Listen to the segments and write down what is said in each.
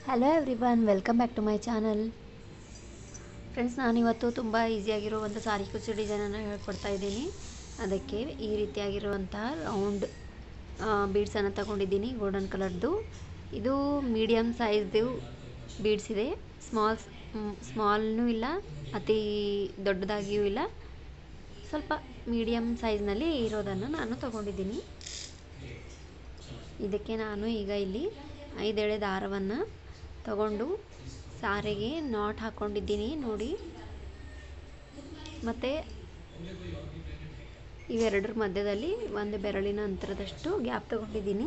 hello everyone welcome back to my channel friends ನಾನಿವತ್ತು ತುಂಬ ಈಸಿಯಾಗಿರೋ ಒಂದು ಸಾರಿ ಕುಚ್ಚು ಡಿಸೈನನ್ನು ಹೇಳ್ಕೊಡ್ತಾ ಇದ್ದೀನಿ ಅದಕ್ಕೆ ಈ ರೀತಿಯಾಗಿರುವಂತಹ ರೌಂಡ್ ಬೀಡ್ಸನ್ನು ತಗೊಂಡಿದ್ದೀನಿ ಗೋಲ್ಡನ್ ಕಲರ್ದು ಇದು ಮೀಡಿಯಮ್ ಸೈಜ್ದು ಬೀಡ್ಸ್ ಇದೆ ಸ್ಮಾಲ್ ಸ್ಮಾಲ್ನೂ ಇಲ್ಲ ಅತಿ ದೊಡ್ಡದಾಗಿಯೂ ಇಲ್ಲ ಸ್ವಲ್ಪ ಮೀಡಿಯಮ್ ಸೈಜ್ನಲ್ಲಿ ಇರೋದನ್ನು ನಾನು ತಗೊಂಡಿದ್ದೀನಿ ಇದಕ್ಕೆ ನಾನು ಈಗ ಇಲ್ಲಿ ಐದೆಳೆ ದಾರವನ್ನು ತಗೊಂಡು ಸಾರಿಗೆ ನಾಟ್ ಹಾಕ್ಕೊಂಡಿದ್ದೀನಿ ನೋಡಿ ಮತ್ತು ಇವೆರಡರ ಮಧ್ಯದಲ್ಲಿ ಒಂದು ಬೆರಳಿನ ಅಂತರದಷ್ಟು ಗ್ಯಾಪ್ ತಗೊಂಡಿದ್ದೀನಿ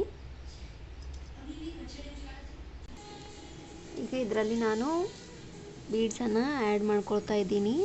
ಈಗ ಇದರಲ್ಲಿ ನಾನು ಬೀಡ್ಸನ್ನು ಆ್ಯಡ್ ಮಾಡ್ಕೊಳ್ತಾ ಇದ್ದೀನಿ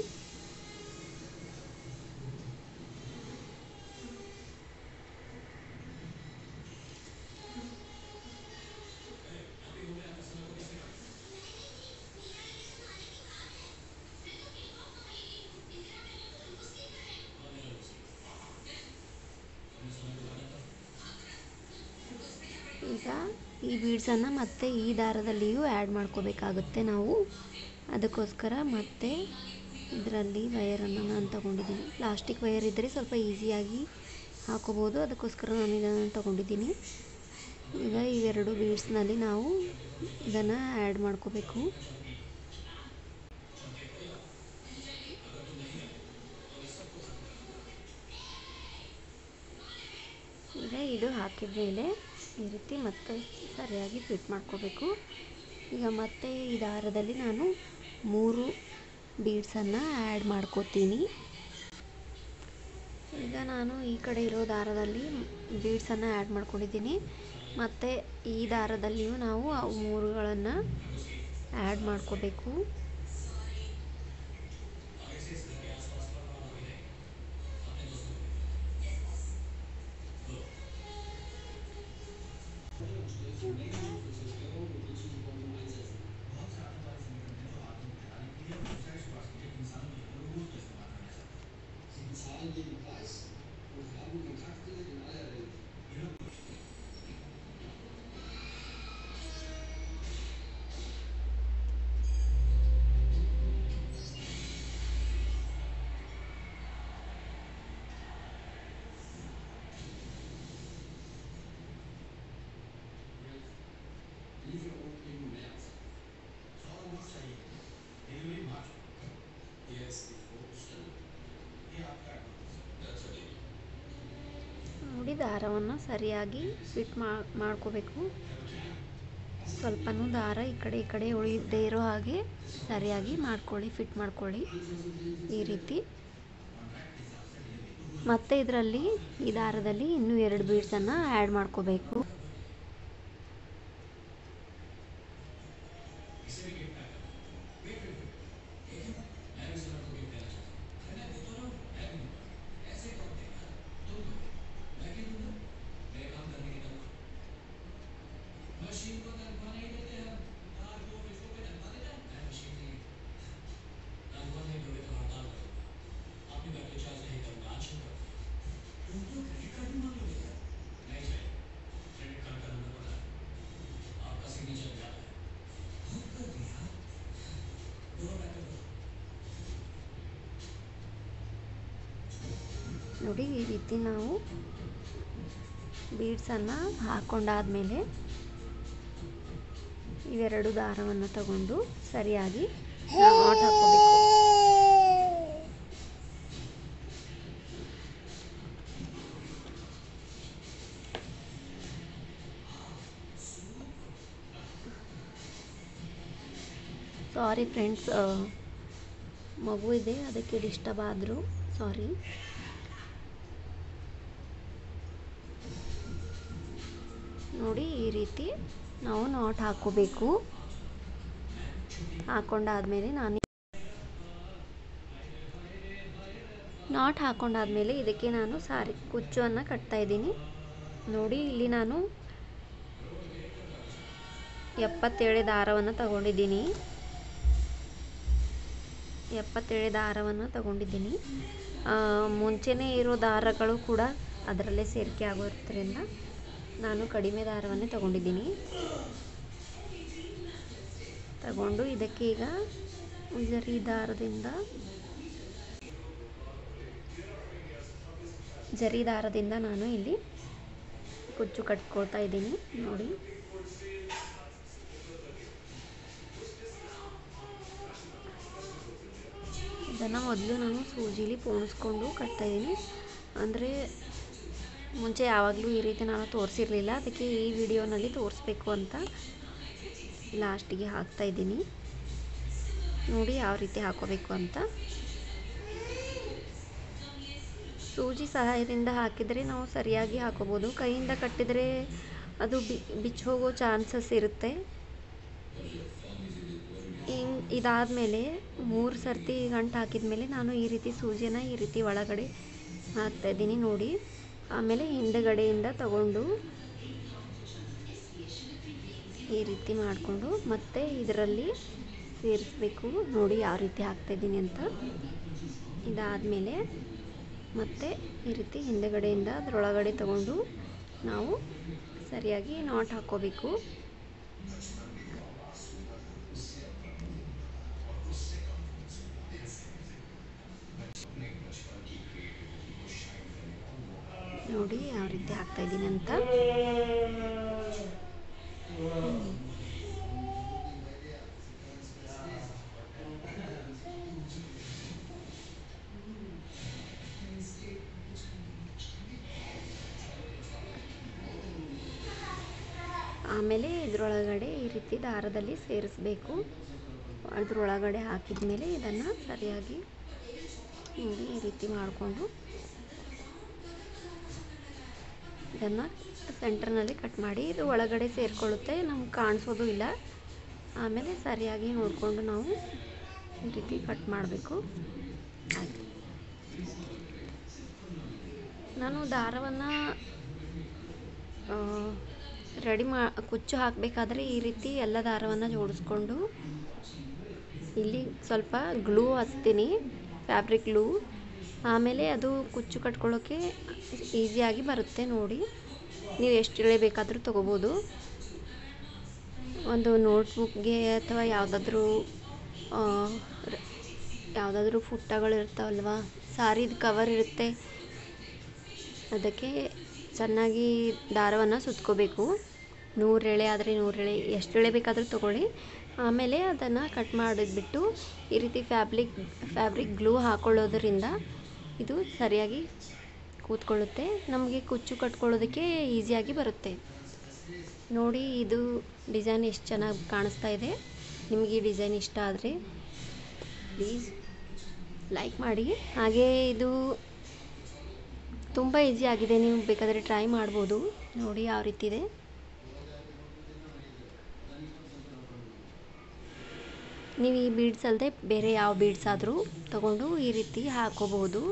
ಈಗ ಈ ಬೀಡ್ಸನ್ನು ಮತ್ತೆ ಈ ದಾರದಲ್ಲಿಯೂ ಆ್ಯಡ್ ಮಾಡ್ಕೋಬೇಕಾಗುತ್ತೆ ನಾವು ಅದಕ್ಕೋಸ್ಕರ ಮತ್ತೆ ಇದರಲ್ಲಿ ವಯರನ್ನು ನಾನು ತಗೊಂಡಿದ್ದೀನಿ ಪ್ಲಾಸ್ಟಿಕ್ ವಯರ್ ಇದ್ದರೆ ಸ್ವಲ್ಪ ಈಸಿಯಾಗಿ ಹಾಕೋಬೋದು ಅದಕ್ಕೋಸ್ಕರ ನಾನು ಇದನ್ನು ತಗೊಂಡಿದ್ದೀನಿ ಈಗ ಇವೆರಡು ಬೀಡ್ಸ್ನಲ್ಲಿ ನಾವು ಇದನ್ನು ಆ್ಯಡ್ ಮಾಡ್ಕೋಬೇಕು ಈಗ ಇದು ಹಾಕಿದ ಮೇಲೆ ಈ ರೀತಿ ಮತ್ತೆ ಸರಿಯಾಗಿ ಫಿಟ್ ಮಾಡ್ಕೋಬೇಕು ಈಗ ಮತ್ತೆ ಈ ದಾರದಲ್ಲಿ ನಾನು ಮೂರು ಬೀಡ್ಸನ್ನು ಆ್ಯಡ್ ಮಾಡ್ಕೋತೀನಿ ಈಗ ನಾನು ಈ ಕಡೆ ಇರೋ ದಾರದಲ್ಲಿ ಬೀಡ್ಸನ್ನು ಆ್ಯಡ್ ಮಾಡ್ಕೊಂಡಿದ್ದೀನಿ ಮತ್ತು ಈ ದಾರದಲ್ಲಿಯೂ ನಾವು ಅವು ಮೂರುಗಳನ್ನು ಆ್ಯಡ್ ಮಾಡ್ಕೋಬೇಕು ನೋಡಿ ದಾರವನ್ನು ಸರಿಯಾಗಿ ಫಿಟ್ ಮಾಡ್ಕೋಬೇಕು ಸ್ವಲ್ಪನೂ ದಾರ ಈ ಕಡೆ ಈ ಕಡೆ ಉಳಿಯದೇ ಇರೋ ಹಾಗೆ ಸರಿಯಾಗಿ ಮಾಡ್ಕೊಳ್ಳಿ ಫಿಟ್ ಮಾಡ್ಕೊಳ್ಳಿ ಈ ರೀತಿ ಮತ್ತೆ ಇದರಲ್ಲಿ ಈ ದಾರದಲ್ಲಿ ಇನ್ನೂ ಎರಡು ಬೀಡ್ಸನ್ನು ಆ್ಯಡ್ ಮಾಡ್ಕೋಬೇಕು ನೋಡಿ ಈ ರೀತಿ ನಾವು ಬೀಡ್ಸನ್ನು ಹಾಕ್ಕೊಂಡಾದಮೇಲೆ ಇವೆರಡು ದಾರವನ್ನು ತಗೊಂಡು ಸರಿಯಾಗಿ ನಾಟ್ ಹಾಕ್ಕೋಬೇಕು ಸಾರಿ ಫ್ರೆಂಡ್ಸ್ ಮಗು ಇದೆ ಅದಕ್ಕೆ ಡಿಸ್ಟರ್ಬ್ ಆದರು ಸಾರಿ ನೋಡಿ ಈ ರೀತಿ ನಾವು ನಾಟ್ ಹಾಕೋಬೇಕು ಹಾಕೊಂಡಾದ್ಮೇಲೆ ನಾನು ನಾಟ್ ಹಾಕೊಂಡಾದ್ಮೇಲೆ ಇದಕ್ಕೆ ನಾನು ಸಾರಿ ಕುಚ್ಚನ್ನು ಕಟ್ತಾ ಇದ್ದೀನಿ ನೋಡಿ ಇಲ್ಲಿ ನಾನು ಎಪ್ಪತ್ತೇಳು ದಾರವನ್ನು ತಗೊಂಡಿದ್ದೀನಿ ಎಪ್ಪತ್ತೇಳು ದಾರವನ್ನು ತಗೊಂಡಿದ್ದೀನಿ ಮುಂಚೆನೇ ಇರೋ ದಾರಗಳು ಕೂಡ ಅದರಲ್ಲೇ ಸೇರಿಕೆ ಆಗೋದ್ರಿಂದ ನಾನು ಕಡಿಮೆ ದಾರವನ್ನೇ ತಗೊಂಡಿದ್ದೀನಿ ತಗೊಂಡು ಇದಕ್ಕೆ ಈಗ ಜರಿ ದಾರದಿಂದ ಜರಿ ದಾರದಿಂದ ನಾನು ಇಲ್ಲಿ ಕುಚ್ಚು ಕಟ್ಕೊಳ್ತಾ ಇದ್ದೀನಿ ನೋಡಿ ಇದನ್ನು ಮೊದಲು ನಾನು ಸೂಜಿಲಿ ಪೋಣಿಸ್ಕೊಂಡು ಕಟ್ತಾ ಇದ್ದೀನಿ ಅಂದರೆ ಮುಂಚೆ ಯಾವಾಗಲೂ ಈ ರೀತಿ ನಾನು ತೋರಿಸಿರಲಿಲ್ಲ ಅದಕ್ಕೆ ಈ ವಿಡಿಯೋನಲ್ಲಿ ತೋರಿಸ್ಬೇಕು ಅಂತ ಲಾಸ್ಟಿಗೆ ಹಾಕ್ತಾ ಇದ್ದೀನಿ ನೋಡಿ ಯಾವ ರೀತಿ ಹಾಕೋಬೇಕು ಅಂತ ಸೂಜಿ ಸಹಾಯದಿಂದ ಹಾಕಿದರೆ ನಾವು ಸರಿಯಾಗಿ ಹಾಕೋಬೋದು ಕೈಯಿಂದ ಕಟ್ಟಿದರೆ ಅದು ಬಿ ಬಿಚ್ಚಿ ಹೋಗೋ ಚಾನ್ಸಸ್ ಇರುತ್ತೆ ಹಿಂಗೆ ಇದಾದಮೇಲೆ ಮೂರು ಸರ್ತಿ ಗಂಟು ಹಾಕಿದ ಮೇಲೆ ನಾನು ಈ ರೀತಿ ಸೂಜಿನ ಈ ರೀತಿ ಒಳಗಡೆ ಹಾಕ್ತಾಯಿದ್ದೀನಿ ನೋಡಿ ಆಮೇಲೆ ಹಿಂದುಗಡೆಯಿಂದ ತಗೊಂಡು ಈ ರೀತಿ ಮಾಡಿಕೊಂಡು ಮತ್ತೆ ಇದರಲ್ಲಿ ಸೇರಿಸ್ಬೇಕು ನೋಡಿ ಯಾವ ರೀತಿ ಹಾಕ್ತಾಯಿದ್ದೀನಿ ಅಂತ ಇದಾದಮೇಲೆ ಮತ್ತೆ ಈ ರೀತಿ ಹಿಂದುಗಡೆಯಿಂದ ಅದರೊಳಗಡೆ ತಗೊಂಡು ನಾವು ಸರಿಯಾಗಿ ನಾಟ್ ಹಾಕ್ಕೋಬೇಕು ನೋಡಿ ಯಾವ ರೀತಿ ಹಾಕ್ತಾ ಇದ್ದೀನಿ ಅಂತ ಆಮೇಲೆ ಇದರೊಳಗಡೆ ಈ ರೀತಿ ದಾರದಲ್ಲಿ ಸೇರಿಸ್ಬೇಕು ಅದ್ರೊಳಗಡೆ ಹಾಕಿದ ಮೇಲೆ ಇದನ್ನು ಸರಿಯಾಗಿ ನೋಡಿ ಈ ರೀತಿ ಮಾಡಿಕೊಂಡು ಇದನ್ನು ಸೆಂಟ್ರ್ನಲ್ಲಿ ಕಟ್ ಮಾಡಿ ಇದು ಒಳಗಡೆ ಸೇರಿಕೊಳ್ಳುತ್ತೆ ನಮ್ಗೆ ಕಾಣಿಸೋದು ಇಲ್ಲ ಆಮೇಲೆ ಸರಿಯಾಗಿ ನೋಡಿಕೊಂಡು ನಾವು ಈ ರೀತಿ ಕಟ್ ಮಾಡಬೇಕು ಆಯಿತು ನಾನು ದಾರವನ್ನು ರೆಡಿ ಮಾ ಕುಚ್ಚು ಹಾಕಬೇಕಾದ್ರೆ ಈ ರೀತಿ ಎಲ್ಲ ದಾರವನ್ನು ಜೋಡಿಸ್ಕೊಂಡು ಇಲ್ಲಿ ಸ್ವಲ್ಪ ಗ್ಲೂ ಹಚ್ತೀನಿ ಫ್ಯಾಬ್ರಿಕ್ ಗ್ಲೂ ಆಮೇಲೆ ಅದು ಕುಚ್ಚು ಕಟ್ಕೊಳ್ಳೋಕ್ಕೆ ಈಸಿಯಾಗಿ ಬರುತ್ತೆ ನೋಡಿ ನೀವು ಎಷ್ಟು ಇಳೆ ಬೇಕಾದರೂ ತೊಗೋಬೋದು ಒಂದು ನೋಟ್ಬುಕ್ಗೆ ಅಥವಾ ಯಾವುದಾದ್ರೂ ಯಾವುದಾದ್ರೂ ಪುಟ್ಟಗಳು ಇರ್ತಾವಲ್ವ ಸಾರಿದ ಕವರ್ ಇರುತ್ತೆ ಅದಕ್ಕೆ ಚೆನ್ನಾಗಿ ದಾರವನ್ನು ಸುತ್ಕೋಬೇಕು ನೂರು ಎಳೆ ಆದರೆ ನೂರು ಎಳೆ ಎಷ್ಟು ಎಳೆ ಬೇಕಾದರೂ ತೊಗೊಳ್ಳಿ ಆಮೇಲೆ ಅದನ್ನು ಕಟ್ ಮಾಡಿದ್ಬಿಟ್ಟು ಈ ರೀತಿ ಫ್ಯಾಬ್ರಿಕ್ ಫ್ಯಾಬ್ರಿಕ್ ಗ್ಲೂ ಹಾಕೊಳ್ಳೋದ್ರಿಂದ ಇದು ಸರಿಯಾಗಿ ಕೂತ್ಕೊಳ್ಳುತ್ತೆ ನಮಗೆ ಕುಚ್ಚು ಕಟ್ಕೊಳ್ಳೋದಕ್ಕೆ ಈಸಿಯಾಗಿ ಬರುತ್ತೆ ನೋಡಿ ಇದು ಡಿಸೈನ್ ಎಷ್ಟು ಚೆನ್ನಾಗಿ ಕಾಣಿಸ್ತಾ ಇದೆ ನಿಮಗೆ ಈ ಡಿಸೈನ್ ಇಷ್ಟ ಆದರೆ ಪ್ಲೀಸ್ ಲೈಕ್ ಮಾಡಿ ಹಾಗೆ ಇದು ತುಂಬ ಈಸಿ ಆಗಿದೆ ನೀವು ಬೇಕಾದರೆ ಟ್ರೈ ಮಾಡ್ಬೋದು ನೋಡಿ ಯಾವ ರೀತಿ ಇದೆ ನೀವು ಈ ಬೀಡ್ಸ್ ಅಲ್ಲದೆ ಬೇರೆ ಯಾವ ಬೀಡ್ಸ್ ಆದರೂ ತಗೊಂಡು ಈ ರೀತಿ ಹಾಕೋಬಹುದು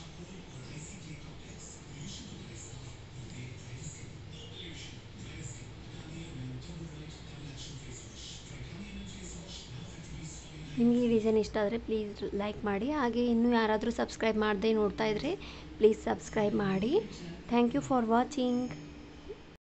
ನಿಮಗೆ ಈ ಡಿಸೈನ್ ಇಷ್ಟ ಆದರೆ ಪ್ಲೀಸ್ ಲೈಕ್ ಮಾಡಿ ಹಾಗೆ ಇನ್ನೂ ಯಾರಾದರೂ ಸಬ್ಸ್ಕ್ರೈಬ್ ಮಾಡದೆ ನೋಡ್ತಾ ಇದ್ದರೆ ಪ್ಲೀಸ್ ಸಬ್ಸ್ಕ್ರೈಬ್ ಮಾಡಿ ಥ್ಯಾಂಕ್ ಯು ಫಾರ್ ವಾಚಿಂಗ್